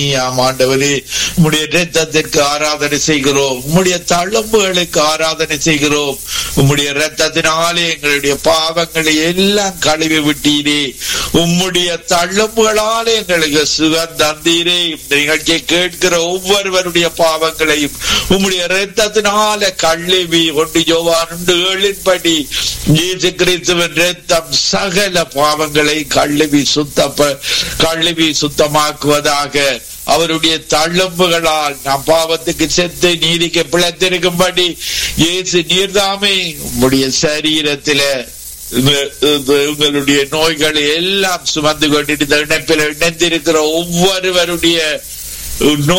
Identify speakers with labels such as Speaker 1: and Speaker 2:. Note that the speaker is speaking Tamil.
Speaker 1: ஆம் ஆண்டவரே உம்முடைய இரத்தத்திற்கு ஆராதனை செய்கிறோம் உம்முடைய தழும்புகளுக்கு ஆராதனை செய்கிறோம் உம்முடைய இரத்தத்தினாலே எங்களுடைய பாவங்களை எல்லாம் கழுவி விட்டீரே உம்முடைய தழும்புகளாலே எங்களுக்கு சுகம் தந்தீரே இந்த நிகழ்ச்சியை கேட்கிற ஒவ்வொருவருடைய பாவங்களையும் உம்முடைய இரத்தத்தினால கழுவி ஒன்று யோவான் உண்டு ஏழின்படி இயேசு கிறிஸ்துவின் இரத்தம் சகல பாவங்களை கழுவி சுத்தப்ப கழுவி சுத்தமாக்குவதாக அவருடைய தழும்புகளால் நாம் பாவத்துக்கு செத்து நீதிக்கு பிழைத்திருக்கும்படி இயேசு நீர்தாமே உம்முடைய சரீரத்தில உங்களுடைய நோய்களை எல்லாம் சுமந்து கொண்டிருந்த இணைப்பில் இணைந்திருக்கிற ஒவ்வொருவருடைய நோய்